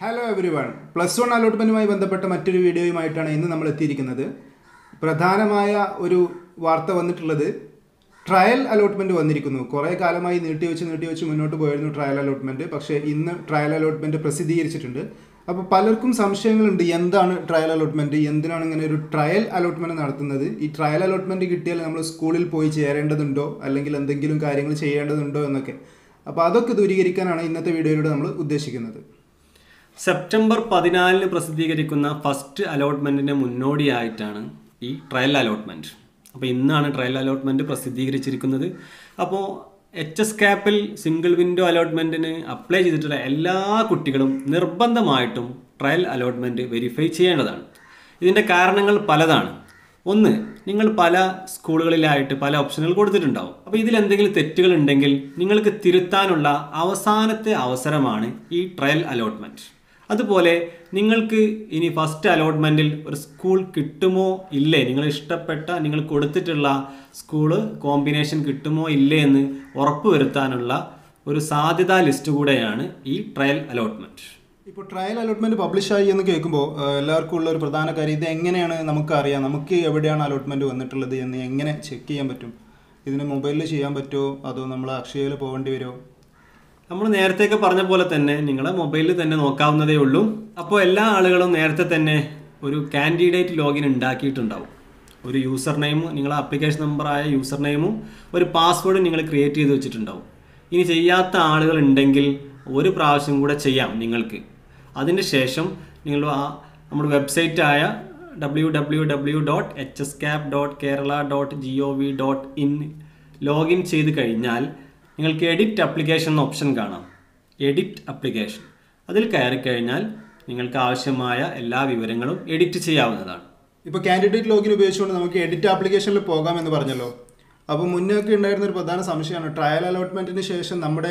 hello everyone plus one അലോട്ട്മെൻറ്റുമായി ബന്ധപ്പെട്ട മറ്റൊരു വീഡിയോയുമായിട്ടാണ് ഇന്ന് നമ്മൾ എത്തിയിരിക്കുന്നത് പ്രധാനമായ ഒരു വാർത്ത വന്നിട്ടുള്ളത് ട്രയൽ അലോട്ട്മെൻറ്റ് വന്നിരിക്കുന്നു കുറേ കാലമായി നീട്ടിവെച്ച് നീട്ടിവെച്ച് മുന്നോട്ട് പോയിരുന്നു ട്രയൽ അലോട്ട്മെൻറ്റ് പക്ഷേ ഇന്ന് ട്രയൽ അലോട്ട്മെൻറ്റ് പ്രസിദ്ധീകരിച്ചിട്ടുണ്ട് അപ്പോൾ പലർക്കും സംശയങ്ങളുണ്ട് എന്താണ് ട്രയൽ അലോട്ട്മെൻറ്റ് എന്തിനാണ് ഇങ്ങനെ ഒരു ട്രയൽ അലോട്ട്മെൻറ്റ് നടത്തുന്നത് ഈ ട്രയൽ അലോട്ട്മെൻറ്റ് കിട്ടിയാൽ നമ്മൾ സ്കൂളിൽ പോയി ചേരേണ്ടതുണ്ടോ അല്ലെങ്കിൽ എന്തെങ്കിലും കാര്യങ്ങൾ ചെയ്യേണ്ടതുണ്ടോ എന്നൊക്കെ അപ്പോൾ അതൊക്കെ ദൂരീകരിക്കാനാണ് ഇന്നത്തെ വീഡിയോയിലൂടെ നമ്മൾ ഉദ്ദേശിക്കുന്നത് സെപ്റ്റംബർ പതിനാലിന് പ്രസിദ്ധീകരിക്കുന്ന ഫസ്റ്റ് അലോട്ട്മെൻറ്റിൻ്റെ മുന്നോടിയായിട്ടാണ് ഈ ട്രയൽ അലോട്ട്മെൻറ്റ് അപ്പോൾ ഇന്നാണ് ട്രയൽ അലോട്ട്മെൻറ്റ് പ്രസിദ്ധീകരിച്ചിരിക്കുന്നത് അപ്പോൾ എച്ച് എസ് ക്യാപ്പിൽ സിംഗിൾ വിൻഡോ അലോട്ട്മെൻറ്റിന് അപ്ലൈ ചെയ്തിട്ടുള്ള എല്ലാ കുട്ടികളും നിർബന്ധമായിട്ടും ട്രയൽ അലോട്ട്മെൻറ്റ് വെരിഫൈ ചെയ്യേണ്ടതാണ് ഇതിൻ്റെ കാരണങ്ങൾ പലതാണ് ഒന്ന് നിങ്ങൾ പല സ്കൂളുകളിലായിട്ട് പല ഓപ്ഷനുകൾ കൊടുത്തിട്ടുണ്ടാവും അപ്പോൾ ഇതിൽ എന്തെങ്കിലും തെറ്റുകൾ ഉണ്ടെങ്കിൽ നിങ്ങൾക്ക് തിരുത്താനുള്ള അവസാനത്തെ അവസരമാണ് ഈ ട്രയൽ അലോട്ട്മെൻറ്റ് അതുപോലെ നിങ്ങൾക്ക് ഇനി ഫസ്റ്റ് അലോട്ട്മെൻറ്റിൽ ഒരു സ്കൂൾ കിട്ടുമോ ഇല്ലേ നിങ്ങൾ ഇഷ്ടപ്പെട്ട നിങ്ങൾ കൊടുത്തിട്ടുള്ള സ്കൂള് കോമ്പിനേഷൻ കിട്ടുമോ ഇല്ലേ എന്ന് ഉറപ്പുവരുത്താനുള്ള ഒരു സാധ്യതാ ലിസ്റ്റ് കൂടെയാണ് ഈ ട്രയൽ അലോട്ട്മെൻറ്റ് ഇപ്പോൾ ട്രയൽ അലോട്ട്മെന്റ് പബ്ലിഷ് ആയി എന്ന് കേൾക്കുമ്പോൾ ഏഹ്, എല്ലാവർക്കും ഉള്ള ഒരു പ്രധാന കാര്യം ഇത് എങ്ങനെയാണ് നമുക്ക് അറിയാം നമുക്ക് എവിടെയാണ് അലോട്ട്മെന്റ് വന്നിട്ടുള്ളത് എന്ന് എങ്ങനെ ചെക്ക് ചെയ്യാൻ പറ്റും ഇതിന് മൊബൈലിൽ ചെയ്യാൻ പറ്റുമോ അതോ നമ്മൾ അക്ഷയയിൽ പോകേണ്ടി വരുമോ നമ്മൾ നേരത്തെയൊക്കെ പറഞ്ഞ പോലെ തന്നെ നിങ്ങളെ മൊബൈലിൽ തന്നെ നോക്കാവുന്നതേ ഉള്ളൂ അപ്പോൾ എല്ലാ ആളുകളും നേരത്തെ തന്നെ ഒരു കാൻഡിഡേറ്റ് ലോഗിൻ ഉണ്ടാക്കിയിട്ടുണ്ടാവും ഒരു യൂസർ നെയിമും നിങ്ങളെ ആപ്ലിക്കേഷൻ നമ്പറായ യൂസർ നെയിമും ഒരു പാസ്വേഡും നിങ്ങൾ ക്രിയേറ്റ് ചെയ്ത് വെച്ചിട്ടുണ്ടാവും ഇനി ചെയ്യാത്ത ആളുകൾ ഉണ്ടെങ്കിൽ ഒരു പ്രാവശ്യം കൂടെ ചെയ്യാം നിങ്ങൾക്ക് അതിന് ശേഷം നിങ്ങൾ ആ നമ്മുടെ വെബ്സൈറ്റായ W W W dot H S cap dot Kerala dot G O V dot in login ചെയ്ത് കഴിഞ്ഞാൽ നിങ്ങൾക്ക് എഡിറ്റ് അപ്ലിക്കേഷൻ എന്ന ഓപ്ഷൻ കാണാം എഡിറ്റ് അപ്ലിക്കേഷൻ അതിൽ കയറി കഴിഞ്ഞാൽ നിങ്ങൾക്ക് ആവശ്യമായ എല്ലാ വിവരങ്ങളും എഡിറ്റ് ചെയ്യാവുന്നതാണ് ഇപ്പോൾ കാൻഡിഡേറ്റ് ലോഗിൻ ഉപയോഗിച്ചുകൊണ്ട് നമുക്ക് എഡിറ്റ് ആപ്ലിക്കേഷനിൽ പോകാം എന്ന് പറഞ്ഞല്ലോ അപ്പോൾ മുന്നേ ഒക്കെ ഉണ്ടായിരുന്ന ഒരു പ്രധാന സംശയമാണ് ട്രയൽ അലോട്ട്മെന്റിന് ശേഷം നമ്മുടെ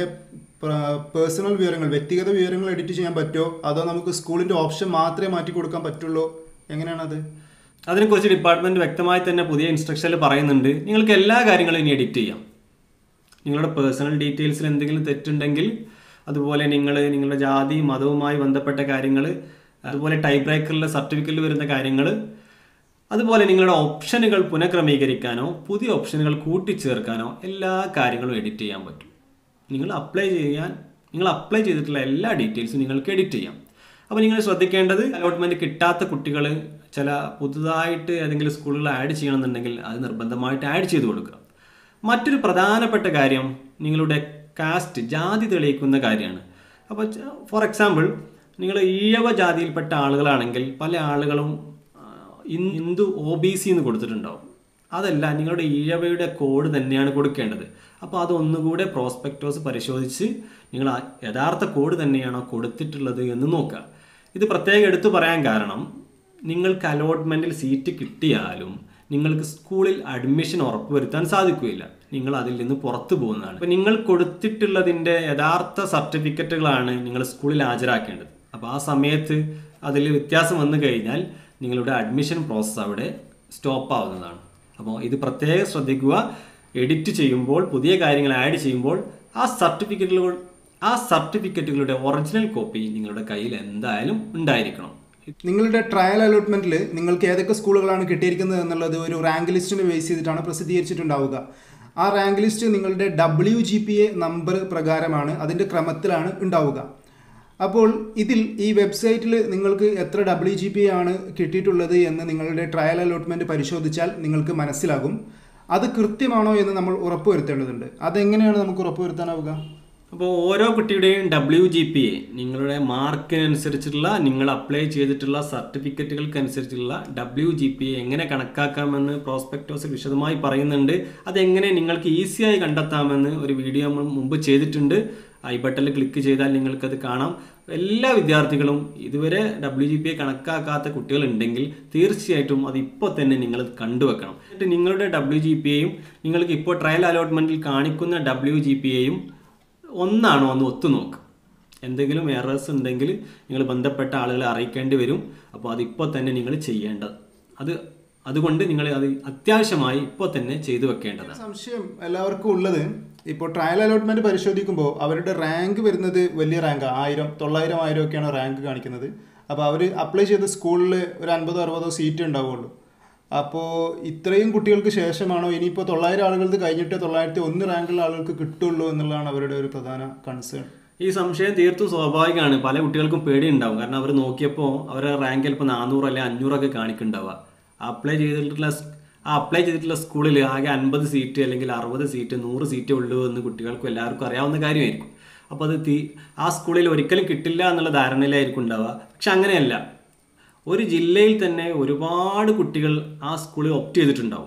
പേഴ്സണൽ വിവരങ്ങൾ വ്യക്തിഗത വിവരങ്ങൾ എഡിറ്റ് ചെയ്യാൻ പറ്റുമോ അതോ നമുക്ക് സ്കൂളിന്റെ ഓപ്ഷൻ മാത്രമേ മാറ്റി കൊടുക്കാൻ പറ്റുള്ളൂ എങ്ങനെയാണത് അതിനെക്കുറിച്ച് ഡിപ്പാർട്ട്മെൻറ്റ് വ്യക്തമായി തന്നെ പുതിയ ഇൻസ്ട്രക്ഷനിൽ പറയുന്നുണ്ട് നിങ്ങൾക്ക് എല്ലാ കാര്യങ്ങളും ഇനി എഡിറ്റ് ചെയ്യാം നിങ്ങളുടെ പേഴ്സണൽ ഡീറ്റെയിൽസിൽ എന്തെങ്കിലും തെറ്റുണ്ടെങ്കിൽ അതുപോലെ നിങ്ങൾ നിങ്ങളുടെ ജാതി മതവുമായി ബന്ധപ്പെട്ട കാര്യങ്ങൾ അതുപോലെ ടൈപ്പ് ബ്രേക്കറിലെ സർട്ടിഫിക്കറ്റിൽ വരുന്ന കാര്യങ്ങൾ അതുപോലെ നിങ്ങളുടെ ഓപ്ഷനുകൾ പുനഃക്രമീകരിക്കാനോ പുതിയ ഓപ്ഷനുകൾ കൂട്ടിച്ചേർക്കാനോ എല്ലാ കാര്യങ്ങളും എഡിറ്റ് ചെയ്യാൻ പറ്റും നിങ്ങൾ അപ്ലൈ ചെയ്യാൻ നിങ്ങൾ അപ്ലൈ ചെയ്തിട്ടുള്ള എല്ലാ ഡീറ്റെയിൽസും നിങ്ങൾക്ക് എഡിറ്റ് ചെയ്യാം അപ്പോൾ നിങ്ങൾ ശ്രദ്ധിക്കേണ്ടത് അലോട്ട്മെൻറ്റ് കിട്ടാത്ത കുട്ടികൾ ചില പുതുതായിട്ട് ഏതെങ്കിലും സ്കൂളുകൾ ആഡ് ചെയ്യണമെന്നുണ്ടെങ്കിൽ അത് നിർബന്ധമായിട്ട് ആഡ് ചെയ്ത് കൊടുക്കുക മറ്റൊരു പ്രധാനപ്പെട്ട കാര്യം നിങ്ങളുടെ കാസ്റ്റ് ജാതി തെളിയിക്കുന്ന കാര്യമാണ് അപ്പോൾ ഫോർ എക്സാമ്പിൾ നിങ്ങൾ ഈഴവ ജാതിയിൽപ്പെട്ട ആളുകളാണെങ്കിൽ പല ആളുകളും ആ, in- Hindu O B C എന്ന് കൊടുത്തിട്ടുണ്ടാവും അതല്ല നിങ്ങളുടെ ഈഴവയുടെ കോഡ് തന്നെയാണ് കൊടുക്കേണ്ടത് അപ്പോൾ അതൊന്നുകൂടെ പ്രോസ്പെക്ടോസ് പരിശോധിച്ച് നിങ്ങൾ ആ യഥാർത്ഥ കോഡ് തന്നെയാണോ കൊടുത്തിട്ടുള്ളത് എന്ന് നോക്കുക ഇത് പ്രത്യേകം എടുത്തു പറയാൻ കാരണം നിങ്ങൾക്ക് അലോട്ട്മെൻറ്റിൽ സീറ്റ് കിട്ടിയാലും നിങ്ങൾക്ക് സ്കൂളിൽ അഡ്മിഷൻ ഉറപ്പുവരുത്താൻ സാധിക്കുകയില്ല നിങ്ങൾ അതിൽ നിന്ന് പുറത്തു പോകുന്നതാണ് അപ്പോൾ നിങ്ങൾ കൊടുത്തിട്ടുള്ളതിൻ്റെ യഥാർത്ഥ സർട്ടിഫിക്കറ്റുകളാണ് നിങ്ങൾ സ്കൂളിൽ ഹാജരാക്കേണ്ടത് അപ്പോൾ ആ സമയത്ത് അതിൽ വ്യത്യാസം വന്നു കഴിഞ്ഞാൽ നിങ്ങളുടെ അഡ്മിഷൻ പ്രോസസ്സ് അവിടെ സ്റ്റോപ്പ് ആവുന്നതാണ് അപ്പോൾ ഇത് പ്രത്യേകം ശ്രദ്ധിക്കുക എഡിറ്റ് ചെയ്യുമ്പോൾ പുതിയ കാര്യങ്ങൾ ആഡ് ചെയ്യുമ്പോൾ ആ സർട്ടിഫിക്കറ്റുകൾ ആ സർട്ടിഫിക്കറ്റുകളുടെ ഒറിജിനൽ കോപ്പി നിങ്ങളുടെ കയ്യിൽ എന്തായാലും ഉണ്ടായിരിക്കണം നിങ്ങളുടെ ട്രയൽ അലോട്ട്മെന്റിൽ നിങ്ങൾക്ക് ഏതൊക്കെ സ്കൂളുകളാണ് കിട്ടിയിരിക്കുന്നത് എന്നുള്ളത് ഒരു റാങ്ക് ലിസ്റ്റിനെ ബേസ് ചെയ്തിട്ടാണ് പ്രസിദ്ധീകരിച്ചിട്ടുണ്ടാവുക ആ റാങ്ക് ലിസ്റ്റ് നിങ്ങളുടെ W G P A number പ്രകാരമാണ് അതിൻ്റെ ക്രമത്തിലാണ് ഉണ്ടാവുക അപ്പോൾ ഇതിൽ ഈ വെബ്സൈറ്റിൽ നിങ്ങൾക്ക് എത്ര ഡബ്ല്യു ജി പി ആണ് കിട്ടിയിട്ടുള്ളത് എന്ന് നിങ്ങളുടെ ട്രയൽ അലോട്ട്മെൻറ്റ് പരിശോധിച്ചാൽ നിങ്ങൾക്ക് മനസ്സിലാകും അത് കൃത്യമാണോ എന്ന് നമ്മൾ ഉറപ്പുവരുത്തേണ്ടതുണ്ട് അതെങ്ങനെയാണ് നമുക്ക് ഉറപ്പുവരുത്താനാവുക അപ്പോൾ ഓരോ കുട്ടിയുടെയും ഡബ്ല്യു ജി പി എ നിങ്ങളുടെ മാർക്കിനനുസരിച്ചുള്ള നിങ്ങൾ അപ്ലൈ ചെയ്തിട്ടുള്ള സർട്ടിഫിക്കറ്റുകൾക്ക് അനുസരിച്ചുള്ള ഡബ്ല്യു ജി പി എ എങ്ങനെ കണക്കാക്കാമെന്ന് പ്രോസ്പെക്ടോസിൽ വിശദമായി പറയുന്നുണ്ട് അതെങ്ങനെ നിങ്ങൾക്ക് ഈസിയായി കണ്ടെത്താമെന്ന് ഒരു വീഡിയോ നമ്മൾ മുമ്പ് ചെയ്തിട്ടുണ്ട് ഐ ബട്ടണിൽ ക്ലിക്ക് ചെയ്താൽ നിങ്ങൾക്കത് കാണാം എല്ലാ വിദ്യാർത്ഥികളും ഇതുവരെ ഡബ്ല്യു ജി പി എ കണക്കാക്കാത്ത കുട്ടികളുണ്ടെങ്കിൽ തീർച്ചയായിട്ടും അത് ഇപ്പോൾ തന്നെ നിങ്ങൾ കണ്ടുവെക്കണം എന്നിട്ട് നിങ്ങളുടെ ഡബ്ല്യു ജി പി എയും നിങ്ങൾക്ക് ഇപ്പോൾ ട്രയൽ അലോട്ട്മെൻറ്റിൽ കാണിക്കുന്ന ഡബ്ല്യു ജി പി എയും ഒന്നാണോ ഒന്ന് ഒത്തുനോക്ക് എന്തെങ്കിലും എറേഴ്സ് ഉണ്ടെങ്കിൽ നിങ്ങൾ ബന്ധപ്പെട്ട ആളുകളെ അറിയിക്കേണ്ടി വരും അപ്പോൾ അതിപ്പോൾ തന്നെ നിങ്ങൾ ചെയ്യേണ്ടത് അത് അതുകൊണ്ട് നിങ്ങൾ അത് അത്യാവശ്യമായി ഇപ്പോൾ തന്നെ ചെയ്തു വെക്കേണ്ടതാണ് സംശയം എല്ലാവർക്കും ഉള്ളത് ഇപ്പോൾ ട്രയൽ അലോട്ട്മെന്റ് പരിശോധിക്കുമ്പോൾ അവരുടെ റാങ്ക് വരുന്നത് വലിയ റാങ്ക് ആയിരം തൊള്ളായിരം ആയിരം ഒക്കെയാണ് റാങ്ക് കാണിക്കുന്നത് അപ്പോൾ അവർ അപ്ലൈ ചെയ്ത സ്കൂളിൽ ഒരു അൻപതോ അറുപതോ സീറ്റ് ഉണ്ടാവുള്ളൂ അപ്പോൾ ഇത്രയും കുട്ടികൾക്ക് ശേഷമാണോ ഇനിയിപ്പോൾ തൊള്ളായിരം ആളുകൾക്ക് കഴിഞ്ഞിട്ട് തൊള്ളായിരത്തി ഒന്ന് റാങ്കുള്ള ആളുകൾക്ക് കിട്ടുള്ളൂ എന്നുള്ളതാണ് അവരുടെ ഒരു പ്രധാന കൺസേൺ ഈ സംശയം തീർത്തും സ്വാഭാവികമാണ് പല കുട്ടികൾക്കും പേടിയുണ്ടാവും കാരണം അവർ നോക്കിയപ്പോൾ അവരുടെ റാങ്ക് ചിലപ്പോൾ നാനൂറ് അല്ലെങ്കിൽ അഞ്ഞൂറൊക്കെ കാണിക്കുന്നുണ്ടാവുക അപ്ലൈ ചെയ്തിട്ടുള്ള സ്- ആ അപ്ലൈ ചെയ്തിട്ടുള്ള സ്കൂളിൽ ആകെ അൻപത് സീറ്റ് അല്ലെങ്കിൽ അറുപത് സീറ്റ് നൂറ് സീറ്റേ ഉള്ളൂ എന്ന് കുട്ടികൾക്കും എല്ലാവർക്കും അറിയാവുന്ന കാര്യമായിരിക്കും അപ്പോൾ അത് തീ ആ സ്കൂളിൽ ഒരിക്കലും കിട്ടില്ല എന്നുള്ള ധാരണയിലായിരിക്കും ഉണ്ടാവുക പക്ഷെ അങ്ങനെയല്ല ഒരു ജില്ലയിൽ തന്നെ ഒരുപാട് കുട്ടികൾ ആ സ്കൂളിൽ ഒപ്റ്റ് ചെയ്തിട്ടുണ്ടാവും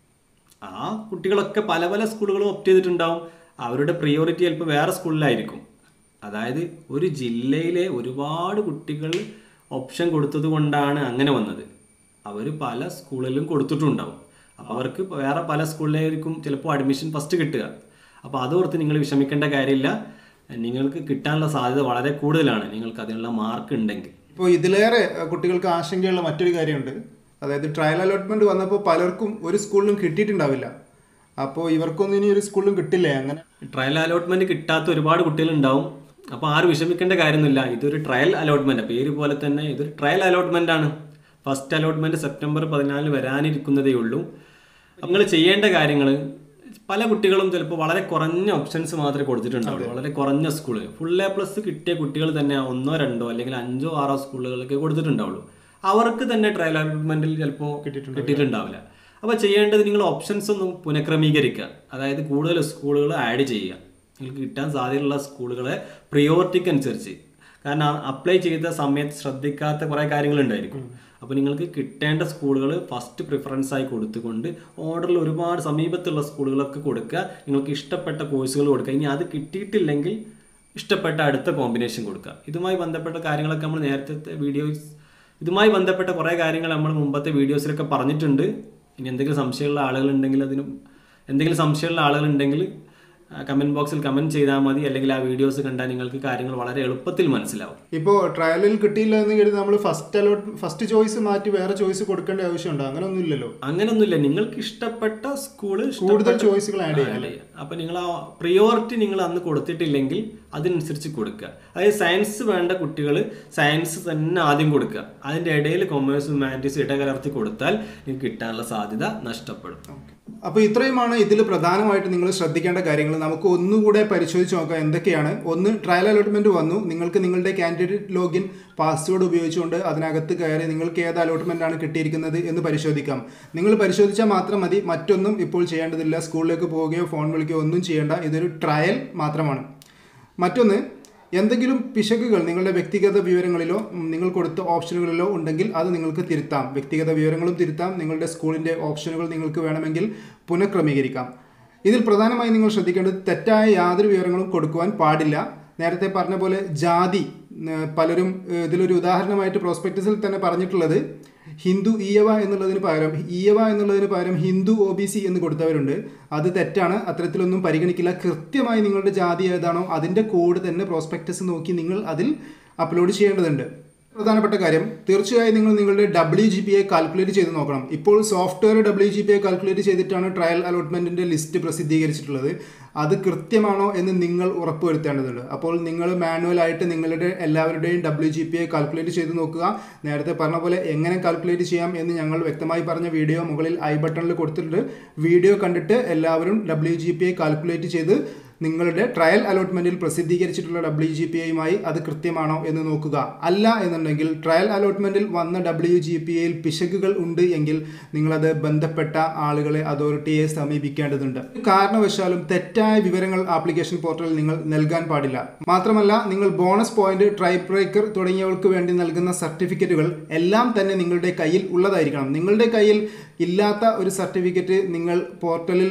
ആ കുട്ടികളൊക്കെ പല പല സ്കൂളുകളും ഒപ്റ്റ് ചെയ്തിട്ടുണ്ടാവും അവരുടെ പ്രിയോറിറ്റി ചിലപ്പോൾ വേറെ സ്കൂളിലായിരിക്കും അതായത് ഒരു ജില്ലയിലെ ഒരുപാട് കുട്ടികൾ ഓപ്ഷൻ കൊടുത്തത് കൊണ്ടാണ് അങ്ങനെ വന്നത് അവർ പല സ്കൂളിലും കൊടുത്തിട്ടുണ്ടാവും അപ്പോൾ അവർക്ക് വേറെ പല സ്കൂളിലായിരിക്കും ചിലപ്പോൾ അഡ്മിഷൻ ഫസ്റ്റ് കിട്ടുക അപ്പോൾ അതോർത്ത് നിങ്ങൾ വിഷമിക്കേണ്ട കാര്യമില്ല നിങ്ങൾക്ക് കിട്ടാനുള്ള സാധ്യത വളരെ കൂടുതലാണ് നിങ്ങൾക്ക് അതിനുള്ള മാർക്ക് ഉണ്ടെങ്കിൽ ഇപ്പോൾ ഇതിലേറെ അഹ്, കുട്ടികൾക്ക് ആശങ്കയുള്ള മറ്റൊരു കാര്യമുണ്ട് അതായത് ട്രയൽ അലോട്ട്മെന്റ് വന്നപ്പോൾ പലർക്കും ഒരു സ്കൂളിലും കിട്ടിയിട്ടുണ്ടാവില്ല അപ്പോൾ ഇവർക്കൊന്നും ഇനി ഒരു സ്കൂളിലും കിട്ടില്ലേ അങ്ങനെ ട്രയൽ അലോട്ട്മെന്റ് കിട്ടാത്ത ഒരുപാട് കുട്ടികളുണ്ടാവും അപ്പോൾ ആരും വിഷമിക്കേണ്ട കാര്യമൊന്നുമില്ല ഇതൊരു ട്രയൽ അലോട്ട്മെന്റ് പേര് പോലെ തന്നെ ഇതൊരു ട്രയൽ അലോട്ട്മെന്റ് ആണ് ഫസ്റ്റ് അലോട്ട്മെന്റ് സെപ്റ്റംബർ പതിനാലിന് വരാനിരിക്കുന്നതേ ഉള്ളൂ നിങ്ങൾ ചെയ്യേണ്ട കാര്യങ്ങൾ പല കുട്ടികളും ചിലപ്പോൾ വളരെ കുറഞ്ഞ ഓപ്ഷൻസ് മാത്രമേ കൊടുത്തിട്ടുണ്ടാവുള്ളൂ വളരെ കുറഞ്ഞ സ്കൂള് ഫുൾ എ പ്ലസ് കിട്ടിയ കുട്ടികൾ തന്നെ ഒന്നോ രണ്ടോ അല്ലെങ്കിൽ അഞ്ചോ ആറോ സ്കൂളുകളൊക്കെ കൊടുത്തിട്ടുണ്ടാവുള്ളൂ അവർക്ക് തന്നെ ട്രയൽ അലോട്ട്മെന്റിൽ ചിലപ്പോൾ കിട്ടിയിട്ടുണ്ടാവില്ല അപ്പോൾ ചെയ്യേണ്ടത് നിങ്ങൾ ഓപ്ഷൻസ് ഒന്ന് പുനഃക്രമീകരിക്കുക അതായത് കൂടുതൽ സ്കൂളുകൾ ആഡ് ചെയ്യുക നിങ്ങൾക്ക് കിട്ടാൻ സാധ്യതയുള്ള സ്കൂളുകളെ പ്രിയോറിറ്റിക്ക് അനുസരിച്ച് കാരണം അപ്ലൈ ചെയ്ത സമയത്ത് ശ്രദ്ധിക്കാത്ത കുറേ കാര്യങ്ങളുണ്ടായിരിക്കും അപ്പോൾ നിങ്ങൾക്ക് കിട്ടേണ്ട സ്കൂളുകൾ ഫസ്റ്റ് പ്രിഫറൻസ് ആയി കൊടുത്തുകൊണ്ട് ഓർഡറിൽ ഒരുപാട് സമീപത്തുള്ള സ്കൂളുകളൊക്കെ കൊടുക്കുക നിങ്ങൾക്ക് ഇഷ്ടപ്പെട്ട കോഴ്സുകൾ കൊടുക്കുക ഇനി അത് കിട്ടിയിട്ടില്ലെങ്കിൽ ഇഷ്ടപ്പെട്ട അടുത്ത കോമ്പിനേഷൻ കൊടുക്കുക ഇതുമായി ബന്ധപ്പെട്ട കാര്യങ്ങളൊക്കെ നമ്മൾ നേരത്തെ വീഡിയോസ് ഇതുമായി ബന്ധപ്പെട്ട കുറേ കാര്യങ്ങൾ നമ്മൾ മുമ്പത്തെ വീഡിയോസിലൊക്കെ പറഞ്ഞിട്ടുണ്ട് ഇനി എന്തെങ്കിലും സംശയമുള്ള ആളുകളുണ്ടെങ്കിൽ അതിന് എന്തെങ്കിലും സംശയമുള്ള ആളുകളുണ്ടെങ്കിൽ കമൻറ്റ് ബോക്സിൽ കമൻറ്റ് ചെയ്താൽ മതി അല്ലെങ്കിൽ ആ വീഡിയോസ് കണ്ടാൽ നിങ്ങൾക്ക് കാര്യങ്ങൾ വളരെ എളുപ്പത്തിൽ മനസ്സിലാവും ഇപ്പോൾ ട്രയലിൽ കിട്ടിയില്ല എന്ന് കരുതി നമ്മൾ ഫസ്റ്റ് അലോട്ട് ഫസ്റ്റ് ചോയ്സ് മാറ്റി വേറെ ചോയ്സ് കൊടുക്കേണ്ട ആവശ്യമുണ്ടോ അങ്ങനെയൊന്നും ഇല്ലല്ലോ അങ്ങനെയൊന്നുമില്ല നിങ്ങൾക്ക് ഇഷ്ടപ്പെട്ട സ്കൂള് കൂടുതൽ ചോയ്സുകൾ ആഡ് ചെയ്യാം ആഡ് ചെയ്യുക അപ്പോൾ നിങ്ങൾ ആ പ്രിയോറിറ്റി നിങ്ങൾ അന്ന് കൊടുത്തിട്ടില്ലെങ്കിൽ അതിനനുസരിച്ച് കൊടുക്കുക അതായത് സയൻസ് വേണ്ട കുട്ടികൾ സയൻസ് തന്നെ ആദ്യം കൊടുക്കുക അതിൻ്റെ ഇടയിൽ കൊമേഴ്സ് ഹ്യൂമാനിറ്റീസ് ഇടകലർത്തി കൊടുത്താൽ നിങ്ങൾക്ക് കിട്ടാനുള്ള സാധ്യത നഷ്ടപ്പെടും അപ്പോൾ ഇത്രയുമാണ് ഇതിൽ പ്രധാനമായിട്ട് നിങ്ങൾ ശ്രദ്ധിക്കേണ്ട കാര്യങ്ങൾ നമുക്ക് ഒന്നുകൂടെ പരിശോധിച്ച് നോക്കാം എന്തൊക്കെയാണ് ഒന്ന് ട്രയൽ അലോട്ട്മെന്റ് വന്നു നിങ്ങൾക്ക് നിങ്ങളുടെ കാൻഡിഡേറ്റ് ലോഗിൻ പാസ്വേഡ് ഉപയോഗിച്ചുകൊണ്ട് അതിനകത്ത് കയറി നിങ്ങൾക്ക് ഏത് അലോട്ട്മെന്റ് ആണ് കിട്ടിയിരിക്കുന്നത് എന്ന് പരിശോധിക്കാം നിങ്ങൾ പരിശോധിച്ചാൽ മാത്രം മതി മറ്റൊന്നും ഇപ്പോൾ ചെയ്യേണ്ടതില്ല സ്കൂളിലേക്ക് പോവുകയോ ഫോൺ വിളിക്കുകയോ ഒന്നും ചെയ്യേണ്ട ഇതൊരു ട്രയൽ മാത്രമാണ് മറ്റൊന്ന് എന്തെങ്കിലും പിശകുകൾ നിങ്ങളുടെ വ്യക്തിഗത വിവരങ്ങളിലോ ഉം, നിങ്ങൾ കൊടുത്ത ഓപ്ഷനുകളിലോ ഉണ്ടെങ്കിൽ അത് നിങ്ങൾക്ക് തിരുത്താം വ്യക്തിഗത വിവരങ്ങളും തിരുത്താം നിങ്ങളുടെ സ്കൂളിൻ്റെ ഓപ്ഷനുകൾ നിങ്ങൾക്ക് വേണമെങ്കിൽ പുനഃക്രമീകരിക്കാം ഇതിൽ പ്രധാനമായി നിങ്ങൾ ശ്രദ്ധിക്കേണ്ടത് തെറ്റായ യാതൊരു വിവരങ്ങളും കൊടുക്കുവാൻ പാടില്ല നേരത്തെ പറഞ്ഞ പോലെ ജാതി ഉം, പലരും ഏഹ്, ഇതിലൊരു ഉദാഹരണമായിട്ട് പ്രോസ്പെക്ടസിൽ തന്നെ പറഞ്ഞിട്ടുള്ളത് ഹിന്ദു ഈയവ എന്നുള്ളതിന് പകരം ഈയവ എന്നുള്ളതിന് പകരം ഹിന്ദു ഒ ബി സി എന്ന് കൊടുത്തവരുണ്ട് അത് തെറ്റാണ് അത്തരത്തിലൊന്നും പരിഗണിക്കില്ല കൃത്യമായി നിങ്ങളുടെ ജാതി ഏതാണോ അതിൻ്റെ കോഡ് തന്നെ പ്രോസ്പെക്ടസ് നോക്കി നിങ്ങൾ അതിൽ അപ്ലോഡ് ചെയ്യേണ്ടതുണ്ട് പ്രധാനപ്പെട്ട കാര്യം തീർച്ചയായും നിങ്ങൾ നിങ്ങളുടെ W G P I calculate ചെയ്ത് നോക്കണം ഇപ്പോൾ software W G P I calculate ചെയ്തിട്ടാണ് ട്രയൽ അലോട്ട്മെന്റിന്റെ ലിസ്റ്റ് പ്രസിദ്ധീകരിച്ചിട്ടുള്ളത് അത് കൃത്യമാണോ എന്ന് നിങ്ങൾ ഉറപ്പുവരുത്തേണ്ടതുണ്ട് അപ്പോൾ നിങ്ങൾ മാനുവലായിട്ട് നിങ്ങളുടെ എല്ലാവരുടെയും W G P I calculate ചെയ്ത് നോക്കുക നേരത്തെ പറഞ്ഞ പോലെ എങ്ങനെ കാൽക്കുലേറ്റ് ചെയ്യാം എന്ന് ഞങ്ങൾ വ്യക്തമായി പറഞ്ഞ വീഡിയോ മുകളിൽ ഐ ബട്ടണിൽ കൊടുത്തിട്ടുണ്ട് വീഡിയോ കണ്ടിട്ട് എല്ലാവരും W G P I calculate ചെയ്ത് നിങ്ങളുടെ ട്രയൽ അലോട്ട്മെന്റിൽ പ്രസിദ്ധീകരിച്ചിട്ടുള്ള ഡബ്ല്യു ജി പി ഐയുമായി അത് കൃത്യമാണോ എന്ന് നോക്കുക അല്ല എന്നുണ്ടെങ്കിൽ ട്രയൽ അലോട്ട്മെന്റിൽ വന്ന ഡബ്ല്യു ജി പി ഐയിൽ പിശകുകൾ ഉണ്ട് എങ്കിൽ നിങ്ങളത് ബന്ധപ്പെട്ട ആളുകളെ അതോറിറ്റിയെ സമീപിക്കേണ്ടതുണ്ട് ഒരു കാരണവശാലും തെറ്റായ വിവരങ്ങൾ ആപ്ലിക്കേഷൻ പോർട്ടലിൽ നിങ്ങൾ നൽകാൻ പാടില്ല മാത്രമല്ല നിങ്ങൾ ബോണസ് പോയിന്റ് ട്രൈ ബ്രേക്കർ തുടങ്ങിയവർക്ക് വേണ്ടി നൽകുന്ന സർട്ടിഫിക്കറ്റുകൾ എല്ലാം തന്നെ നിങ്ങളുടെ കയ്യിൽ ഉള്ളതായിരിക്കണം നിങ്ങളുടെ കയ്യിൽ ഇല്ലാത്ത ഒരു സർട്ടിഫിക്കറ്റ് നിങ്ങൾ പോർട്ടലിൽ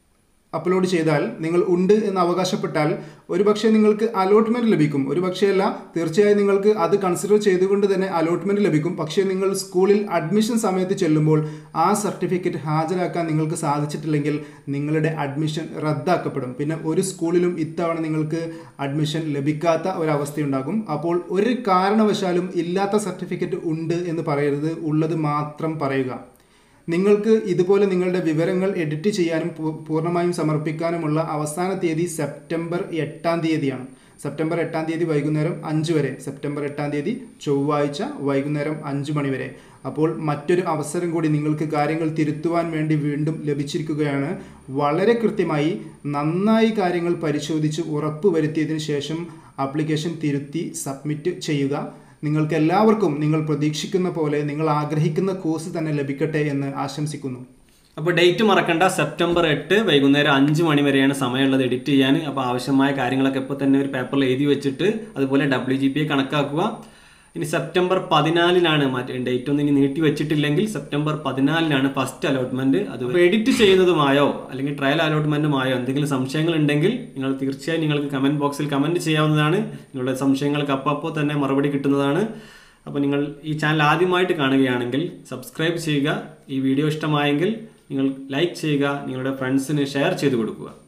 അപ്ലോഡ് ചെയ്താൽ നിങ്ങൾ ഉണ്ട് എന്ന് അവകാശപ്പെട്ടാൽ ഒരുപക്ഷെ നിങ്ങൾക്ക് അലോട്ട്മെന്റ് ലഭിക്കും ഒരുപക്ഷെ അല്ല തീർച്ചയായും നിങ്ങൾക്ക് അത് കൺസിഡർ ചെയ്തുകൊണ്ട് തന്നെ അലോട്ട്മെന്റ് ലഭിക്കും പക്ഷേ നിങ്ങൾ സ്കൂളിൽ അഡ്മിഷൻ സമയത്ത് ചെല്ലുമ്പോൾ ആ സർട്ടിഫിക്കറ്റ് ഹാജരാക്കാൻ നിങ്ങൾക്ക് സാധിച്ചിട്ടില്ലെങ്കിൽ നിങ്ങളുടെ അഡ്മിഷൻ റദ്ദാക്കപ്പെടും പിന്നെ ഒരു സ്കൂളിലും ഇത്തവണ നിങ്ങൾക്ക് അഡ്മിഷൻ ലഭിക്കാത്ത ഒരവസ്ഥയുണ്ടാകും അപ്പോൾ ഒരു കാരണവശാലും ഇല്ലാത്ത സർട്ടിഫിക്കറ്റ് ഉണ്ട് എന്ന് പറയരുത് ഉള്ളത് മാത്രം പറയുക നിങ്ങൾക്ക് ഇതുപോലെ നിങ്ങളുടെ വിവരങ്ങൾ എഡിറ്റ് ചെയ്യാനും പൂ- പൂർണ്ണമായും സമർപ്പിക്കാനുമുള്ള അവസാന തീയതി സെപ്റ്റംബർ എട്ടാം തീയതിയാണ് സെപ്റ്റംബർ എട്ടാം തീയതി വൈകുന്നേരം അഞ്ച് വരെ സെപ്റ്റംബർ എട്ടാം തീയതി ചൊവ്വാഴ്ച വൈകുന്നേരം അഞ്ച് മണി വരെ അപ്പോൾ മറ്റൊരു അവസരം കൂടി നിങ്ങൾക്ക് കാര്യങ്ങൾ തിരുത്തുവാൻ വേണ്ടി വീണ്ടും ലഭിച്ചിരിക്കുകയാണ് വളരെ കൃത്യമായി നന്നായി കാര്യങ്ങൾ പരിശോധിച്ച് ഉറപ്പ് വരുത്തിയതിനു ശേഷം ആപ്ലിക്കേഷൻ തിരുത്തി സബ്മിറ്റ് ചെയ്യുക നിങ്ങൾക്ക് എല്ലാവർക്കും നിങ്ങൾ പ്രതീക്ഷിക്കുന്ന പോലെ നിങ്ങൾ ആഗ്രഹിക്കുന്ന കോഴ്സ് തന്നെ ലഭിക്കട്ടെ എന്ന് ആശംസിക്കുന്നു അപ്പോൾ ഡേറ്റ് മറക്കണ്ട സെപ്റ്റംബർ എട്ട് വൈകുന്നേരം അഞ്ച് മണി വരെയാണ് സമയമുള്ളത് എഡിറ്റ് ചെയ്യാൻ അപ്പോൾ ആവശ്യമായ കാര്യങ്ങളൊക്കെ ഇപ്പോൾ തന്നെ ഒരു പേപ്പറിൽ എഴുതി വെച്ചിട്ട് അതുപോലെ ഡബ്ല്യു ജി പി കണക്കാക്കുക ഇനി സെപ്റ്റംബർ പതിനാലിനാണ് മറ്റേ ഡേറ്റ് ഒന്നും ഇനി നീട്ടി വെച്ചിട്ടില്ലെങ്കിൽ സെപ്റ്റംബർ പതിനാലിനാണ് ഫസ്റ്റ് അലോട്ട്മെന്റ് അത് എഡിറ്റ് ചെയ്യുന്നതുമായോ അല്ലെങ്കിൽ ട്രയൽ അലോട്ട്മെന്റുമായോ എന്തെങ്കിലും സംശയങ്ങൾ ഉണ്ടെങ്കിൽ നിങ്ങൾ തീർച്ചയായും നിങ്ങൾക്ക് കമന്റ് ബോക്സിൽ കമന്റ് ചെയ്യാവുന്നതാണ് നിങ്ങളുടെ സംശയങ്ങൾക്ക് അപ്പോൾ തന്നെ മറുപടി കിട്ടുന്നതാണ് അപ്പോൾ നിങ്ങൾ ഈ ചാനൽ ആദ്യമായിട്ട് കാണുകയാണെങ്കിൽ സബ്സ്ക്രൈബ് ചെയ്യുക ഈ വീഡിയോ ഇഷ്ടമായെങ്കിൽ നിങ്ങൾ ലൈക്ക് ചെയ്യുക നിങ്ങളുടെ ഫ്രണ്ട്സിന് ഷെയർ ചെയ്ത് കൊടുക്കുക